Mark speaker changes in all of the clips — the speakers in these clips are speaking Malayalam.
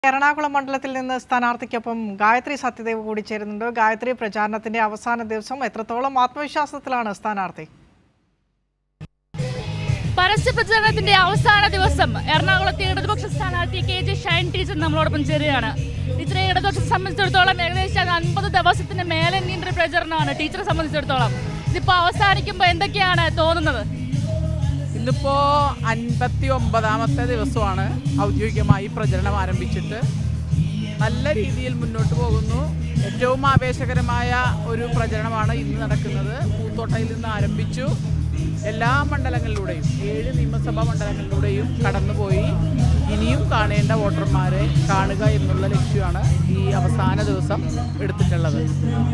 Speaker 1: എറണാകുളം മണ്ഡലത്തിൽ നിന്ന് സ്ഥാനാർത്ഥിക്കൊപ്പം ഗായത്രി സത്യദേവ് കൂടി ചേരുന്നുണ്ട് ഗായത്രി പ്രചാരണത്തിന്റെ അവസാന ദിവസം എത്രത്തോളം ആത്മവിശ്വാസത്തിലാണ് സ്ഥാനാർത്ഥി
Speaker 2: പരസ്യ പ്രചാരണത്തിന്റെ അവസാന ദിവസം എറണാകുളത്തെ ഇടതുപക്ഷ സ്ഥാനാർത്ഥി കെ ജെ ഷൈൻ ടീച്ചർ നമ്മളോടൊപ്പം ചേരുകയാണ് ടീച്ചറെ ഇടതുപക്ഷത്തെ സംബന്ധിച്ചിടത്തോളം ഏകദേശം അൻപത് ദിവസത്തിന് മേലെ നീണ്ട ഒരു പ്രചരണമാണ് ടീച്ചറെ സംബന്ധിച്ചിടത്തോളം ഇതിപ്പോ അവസാനിക്കുമ്പോൾ എന്തൊക്കെയാണ് തോന്നുന്നത്
Speaker 3: ഇന്നിപ്പോ അൻപത്തി ഒമ്പതാമത്തെ ദിവസമാണ് ഔദ്യോഗികമായി പ്രചരണം ആരംഭിച്ചിട്ട് നല്ല രീതിയിൽ മുന്നോട്ട് പോകുന്നു ഏറ്റവും ആവേശകരമായ ഒരു പ്രചരണമാണ് ഇന്ന് നടക്കുന്നത് പൂത്തോട്ടയിൽ നിന്ന് ആരംഭിച്ചു എല്ലാ മണ്ഡലങ്ങളിലൂടെയും ഏഴ് നിയമസഭാ മണ്ഡലങ്ങളിലൂടെയും കടന്നുപോയി ഇനിയും കാണേണ്ട വോട്ടർമാരെ കാണുക എന്നുള്ള ലക്ഷ്യമാണ് ഈ അവസാന ദിവസം എടുത്തിട്ടുള്ളത്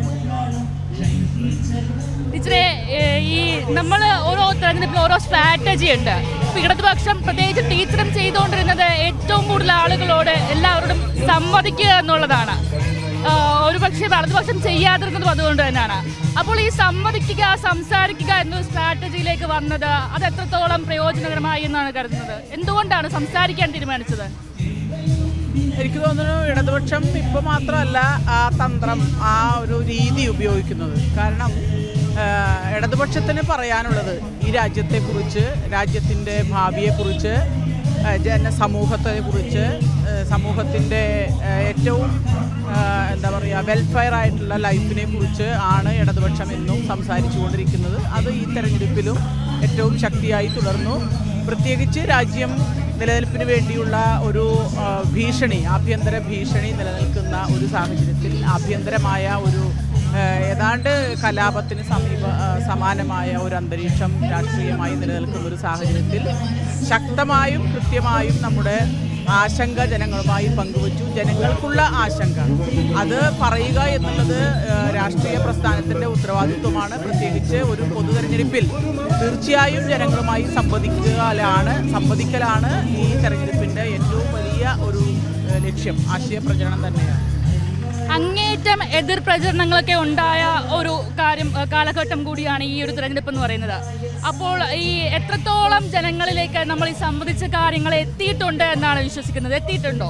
Speaker 2: ടീച്ചറെ ഏഹ്, ഈ നമ്മൾ ഓരോ തെരഞ്ഞെടുപ്പിൽ ഓരോ സ്ട്രാറ്റജി ഉണ്ട് ഇപ്പൊ ഇടതുപക്ഷം പ്രത്യേകിച്ച് ടീച്ചറും ചെയ്തുകൊണ്ടിരുന്നത് ഏറ്റവും കൂടുതൽ ആളുകളോട് എല്ലാവരോടും സമ്മതിക്കുക എന്നുള്ളതാണ് ആഹ്, ഒരു പക്ഷേ വലതുപക്ഷം ചെയ്യാതിരുന്നതും അതുകൊണ്ട് തന്നെയാണ് അപ്പോൾ ഈ സമ്മതിക്കുക സംസാരിക്കുക എന്നൊരു സ്ട്രാറ്റജിയിലേക്ക് വന്നത് അത് എത്രത്തോളം പ്രയോജനകരമായി എന്നാണ് കരുതുന്നത് എന്തുകൊണ്ടാണ് സംസാരിക്കാൻ തീരുമാനിച്ചത്
Speaker 3: എനിക്ക് തോന്നുന്നു ഇടതുപക്ഷം ഇപ്പോൾ മാത്രമല്ല ആ തന്ത്രം ആ ഒരു രീതി ഉപയോഗിക്കുന്നത് കാരണം ആ, ഇടതുപക്ഷത്തിന് പറയാനുള്ളത് ഈ രാജ്യത്തെക്കുറിച്ച് രാജ്യത്തിൻ്റെ ഭാവിയെക്കുറിച്ച് ആ, ജന സമൂഹത്തെക്കുറിച്ച് ആ, സമൂഹത്തിൻ്റെ ആ, ഏറ്റവും ആ, എന്താ പറയുക വെൽഫെയർ ആയിട്ടുള്ള ലൈഫിനെ കുറിച്ച് ആണ് ഇടതുപക്ഷം എന്നും സംസാരിച്ചു കൊണ്ടിരിക്കുന്നത് അത് ഈ തെരഞ്ഞെടുപ്പിലും ഏറ്റവും ശക്തിയായി തുടർന്നു പ്രത്യേകിച്ച് രാജ്യം നിലനിൽപ്പിന് വേണ്ടിയുള്ള ഒരു ആ, ഭീഷണി ആഭ്യന്തര ഭീഷണി നിലനിൽക്കുന്ന ഒരു സാഹചര്യത്തിൽ ആഭ്യന്തരമായ ഒരു ആ, ഏതാണ്ട് കലാപത്തിന് സമീപ ആ, സമാനമായ ഒരു അന്തരീക്ഷം രാഷ്ട്രീയമായി നിലനിൽക്കുന്ന ഒരു സാഹചര്യത്തിൽ ശക്തമായും കൃത്യമായും നമ്മുടെ ആശങ്ക ജനങ്ങളുമായി പങ്കുവച്ചു ജനങ്ങൾക്കുള്ള ആശങ്ക അത് പറയുക എന്നുള്ളത് ആ, രാഷ്ട്രീയ പ്രസ്ഥാനത്തിൻ്റെ ഉത്തരവാദിത്വമാണ് പ്രത്യേകിച്ച് ഒരു പൊതു തെരഞ്ഞെടുപ്പിൽ തീർച്ചയായും ജനങ്ങളുമായി സംവദിക്കലാണ് സംവദിക്കലാണ് ഈ തെരഞ്ഞെടുപ്പിൻ്റെ ഏറ്റവും വലിയ ഒരു ആ, ലക്ഷ്യം ആശയ പ്രചരണം തന്നെയാണ്
Speaker 2: അങ്ങേറ്റം എതിർ പ്രചരണങ്ങളൊക്കെ ഉണ്ടായ ഒരു കാര്യം ഏഹ് കാലഘട്ടം കൂടിയാണ് ഈ ഒരു തിരഞ്ഞെടുപ്പ് എന്ന് പറയുന്നത് അപ്പോൾ ഈ എത്രത്തോളം ജനങ്ങളിലേക്ക് നമ്മൾ ഈ സംവദിച്ച കാര്യങ്ങൾ എത്തിയിട്ടുണ്ട് എന്നാണ് വിശ്വസിക്കുന്നത് എത്തിയിട്ടുണ്ടോ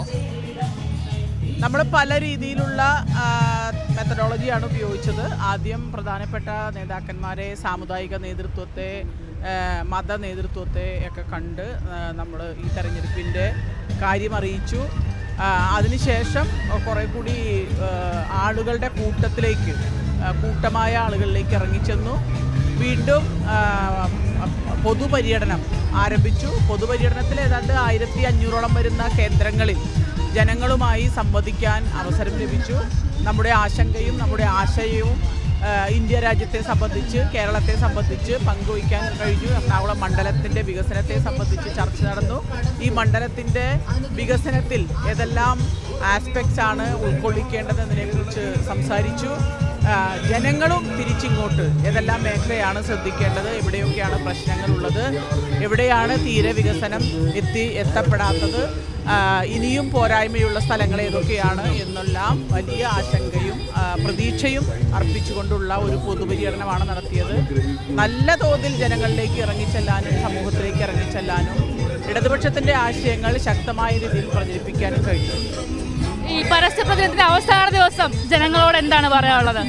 Speaker 3: നമ്മൾ പല രീതിയിലുള്ള മെത്തഡോളജിയാണ് ഉപയോഗിച്ചത് ആദ്യം പ്രധാനപ്പെട്ട നേതാക്കന്മാരെ സാമുദായിക നേതൃത്വത്തെ ആ, മത നേതൃത്വത്തെ ഒക്കെ കണ്ട് നമ്മൾ ഈ തെരഞ്ഞെടുപ്പിൻ്റെ കാര്യം അറിയിച്ചു ആ, അതിനുശേഷം കുറേ കൂടി ആ, ആളുകളുടെ കൂട്ടത്തിലേക്ക് ആ, കൂട്ടമായ ആളുകളിലേക്ക് ഇറങ്ങിച്ചെന്നു വീണ്ടും ആ, പൊതുപര്യടനം ആരംഭിച്ചു പൊതുപര്യടനത്തിൽ ഏതാണ്ട് ആയിരത്തി അഞ്ഞൂറോളം വരുന്ന കേന്ദ്രങ്ങളിൽ ജനങ്ങളുമായി സംവദിക്കാൻ അവസരം ലഭിച്ചു നമ്മുടെ ആശങ്കയും നമ്മുടെ ആശയവും ആ, ഇന്ത്യ രാജ്യത്തെ സംബന്ധിച്ച് കേരളത്തെ സംബന്ധിച്ച് പങ്കുവയ്ക്കാൻ കഴിഞ്ഞു എറണാകുളം മണ്ഡലത്തിൻ്റെ വികസനത്തെ സംബന്ധിച്ച് ചർച്ച നടന്നു ഈ മണ്ഡലത്തിൻ്റെ വികസനത്തിൽ ഏതെല്ലാം ആസ്പെക്ട്സ് ആണ് ഉൾക്കൊള്ളിക്കേണ്ടതെന്നതിനെക്കുറിച്ച് സംസാരിച്ചു ആ, ജനങ്ങളും തിരിച്ചിങ്ങോട്ട് ഏതെല്ലാം മേഖലയാണ് ശ്രദ്ധിക്കേണ്ടത് എവിടെയൊക്കെയാണ് പ്രശ്നങ്ങളുള്ളത് എവിടെയാണ് തീരെ വികസനം എത്തി എത്തപ്പെടാത്തത് ആ, ഇനിയും പോരായ്മയുള്ള സ്ഥലങ്ങൾ ഏതൊക്കെയാണ് എന്നെല്ലാം വലിയ ആശങ്കയും ആ, പ്രതീക്ഷയും അർപ്പിച്ചുകൊണ്ടുള്ള ഒരു പൊതുപര്യടനമാണ് നടത്തിയത് നല്ല തോതിൽ ജനങ്ങളിലേക്ക് ഇറങ്ങിച്ചെല്ലാനും സമൂഹത്തിലേക്ക് ഇറങ്ങിച്ചെല്ലാനും ഇടതുപക്ഷത്തിൻ്റെ ആശയങ്ങൾ ശക്തമായ രീതിയിൽ പ്രചരിപ്പിക്കാനും കഴിഞ്ഞു
Speaker 2: ഈ പരസ്യ പ്രചരണത്തിന്റെ അവസാന ദിവസം ജനങ്ങളോട് എന്താണ് പറയാനുള്ളത്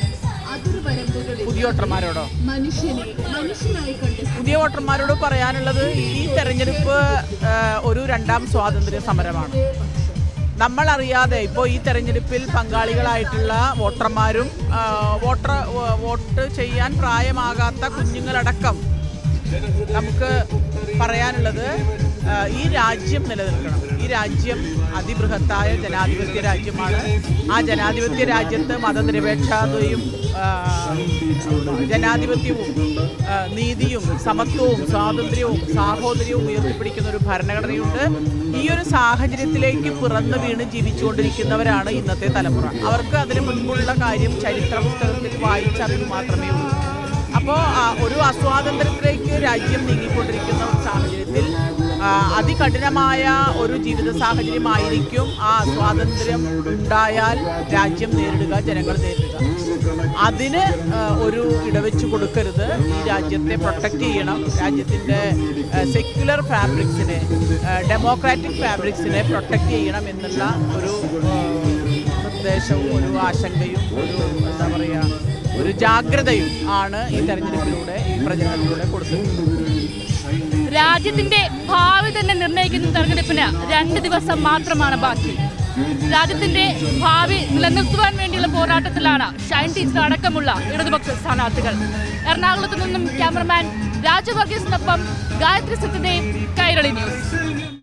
Speaker 3: പുതിയ വോട്ടർമാരോടോ
Speaker 4: മനുഷ്യനെ മനുഷ്യനായി കണ്ട്
Speaker 3: പുതിയ വോട്ടർമാരോട് പറയാനുള്ളത് ഈ തെരഞ്ഞെടുപ്പ് ആ, ഒരു രണ്ടാം സ്വാതന്ത്ര്യ സമരമാണ് നമ്മൾ അറിയാതെ ഇപ്പോൾ ഈ തെരഞ്ഞെടുപ്പിൽ പങ്കാളികളായിട്ടുള്ള വോട്ടർമാരും ആ, വോട്ടർ വോ- വോട്ട് ചെയ്യാൻ പ്രായമാകാത്ത കുഞ്ഞുങ്ങളടക്കം നമുക്ക് പറയാനുള്ളത് ആ, ഈ രാജ്യം നിലനിൽക്കണം ഈ രാജ്യം അതിബൃഹത്തായ ജനാധിപത്യ രാജ്യമാണ് ആ ജനാധിപത്യ രാജ്യത്ത് മതനിരപേക്ഷതയും ആ, ജനാധിപത്യവും ആ, നീതിയും സമത്വവും സ്വാതന്ത്ര്യവും സാഹോദര്യവും ഉയർത്തിപ്പിടിക്കുന്ന ഒരു ഭരണഘടനയുണ്ട് ഈ ഒരു സാഹചര്യത്തിലേക്ക് പിറന്നു വീണ് ജീവിച്ചുകൊണ്ടിരിക്കുന്നവരാണ് ഇന്നത്തെ തലമുറ അവർക്ക് അതിന് മുൻപുള്ള കാര്യം ചരിത്ര പുസ്തകത്തിൽ വായിച്ചറിവ് മാത്രമേ ഉള്ളൂ അപ്പോൾ ഒരു അസ്വാതന്ത്ര്യത്തിലേക്ക് രാജ്യം നീങ്ങിക്കൊണ്ടിരിക്കുന്ന ഒരു സാഹചര്യത്തിൽ ആ, അതികഠിനമായ ഒരു ജീവിത സാഹചര്യമായിരിക്കും ആ സ്വാതന്ത്ര്യം ഉണ്ടായാൽ രാജ്യം നേരിടുക ജനങ്ങൾ നേരിടുക അതിന് ആ, ഒരു ഇടവെച്ച് കൊടുക്കരുത് ഈ രാജ്യത്തെ പ്രൊട്ടക്റ്റ് ചെയ്യണം രാജ്യത്തിൻ്റെ സെക്യുലർ ഫാബ്രിക്സിനെ ഡെമോക്രാറ്റിക് ഫാബ്രിക്സിനെ പ്രൊട്ടക്റ്റ് ചെയ്യണം എന്നുള്ള ഒരു ആ, നിർദ്ദേശവും ഒരു ആശങ്കയും ഒരു എന്താ പറയുക ഒരു ജാഗ്രതയും ആണ് ഈ തെരഞ്ഞെടുപ്പിലൂടെ ഈ പ്രചരണത്തിലൂടെ കൊടുത്തിട്ടുള്ളത്
Speaker 2: രാജ്യത്തിന്റെ ഭാവി തന്നെ നിർണ്ണയിക്കുന്ന തെരഞ്ഞെടുപ്പിന് രണ്ട് ദിവസം മാത്രമാണ് ബാക്കി രാജ്യത്തിന്റെ ഭാവി നിലനിർത്തുവാൻ വേണ്ടിയുള്ള പോരാട്ടത്തിലാണ് ഷൈൻ ടീച്ചർ അടക്കമുള്ള ഇടതുപക്ഷ സ്ഥാനാർത്ഥികൾ എറണാകുളത്ത് നിന്നും ക്യാമറമാൻ രാജവർഗീസിനൊപ്പം ഗായത്രി സത്യദേവ് കൈരളി ന്യൂസ്